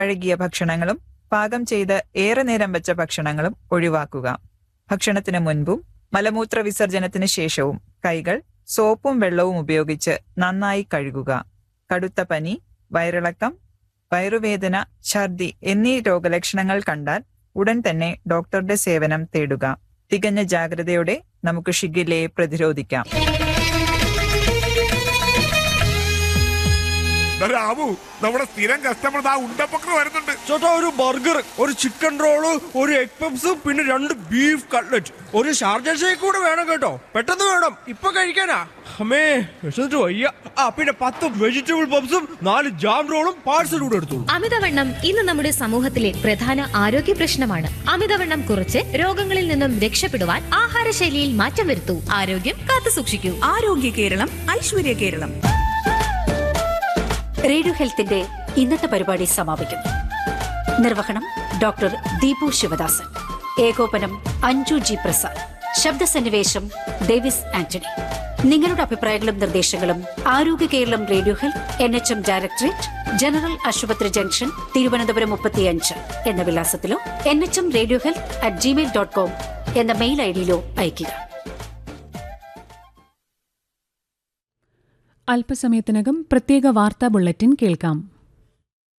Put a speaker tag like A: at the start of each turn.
A: പഴകിയ ഭക്ഷണങ്ങളും പാകം ചെയ്ത് ഏറെ നേരം വെച്ച ഭക്ഷണങ്ങളും ഒഴിവാക്കുക ഭക്ഷണത്തിന് മുൻപും മലമൂത്ര വിസർജനത്തിന് ശേഷവും കൈകൾ സോപ്പും വെള്ളവും ഉപയോഗിച്ച് നന്നായി കഴുകുക കടുത്ത പനി വയറിളക്കം വയറുവേദന ഛർദി എന്നീ രോഗലക്ഷണങ്ങൾ കണ്ടാൽ ഉടൻ തന്നെ ഡോക്ടറുടെ സേവനം തേടുക തികഞ്ഞ ജാഗ്രതയോടെ നമുക്ക് ഷിഗില്ലയെ പ്രതിരോധിക്കാം
B: ദാ രാമു നമ്മുടെ സ്ഥിരം കസ്റ്റമർ ആ ഉണ്ടപ്പൊക്കെ വരുന്നുണ്ട്
C: ചേട്ടാ ഒരു ബർഗർ ഒരു ചിക്കൻ റോള് ഒരു എഗ് പപ്സും പിന്നെ രണ്ട് ബീഫ് കട്ട്ലറ്റ് ഒരു ഷാർജ ഷേക്ക് കൂടെ വേണം കേട്ടോ പെട്ടെന്ന് വേണം ഇപ്പൊ കഴിക്കാനാ അമ്മേ വിശന്നിട്ട് വയ്യ ആ പിന്നെ പത്ത് വെജിറ്റബിൾ പപ്സും നാല് ജാം റോളും പാഴ്സൽ കൂടെ എടുത്തോളൂ
D: അമിതവണ്ണം ഇന്ന് നമ്മുടെ സമൂഹത്തിലെ പ്രധാന ആരോഗ്യ പ്രശ്നമാണ് അമിതവണ്ണം കുറച്ച് രോഗങ്ങളിൽ നിന്നും രക്ഷപ്പെടുവാൻ ആഹാരശൈലിയിൽ മാറ്റം വരുത്തൂ ആരോഗ്യം കാത്തു സൂക്ഷിക്കൂ
E: ആരോഗ്യ കേരളം ഐശ്വര്യ കേരളം
F: റേഡിയോ ഹെൽത്തിന്റെ ഇന്നത്തെ പരിപാടി സമാപിക്കുന്നു നിർവഹണം ഡോക്ടർ ദീപു ശിവദാസൻ ഏകോപനം അഞ്ജു ജി പ്രസാദ് ശബ്ദസന്നിവേശം ഡേവിസ് ആന്റണി നിങ്ങളുടെ അഭിപ്രായങ്ങളും നിർദ്ദേശങ്ങളും ആരോഗ്യ Keralam radio health N H M directorate general ആശുപത്രി ജംഗ്ഷൻ തിരുവനന്തപുരം മുപ്പത്തിയഞ്ച് എന്ന വിലാസത്തിലോ N H M radio health at Gmail dot com എന്ന മെയിൽ ഐ ഡിയിലോ അയയ്ക്കുക
G: അല്പസമയത്തിനകം പ്രത്യേക വാർത്താ ബുള്ളറ്റിൻ കേൾക്കാം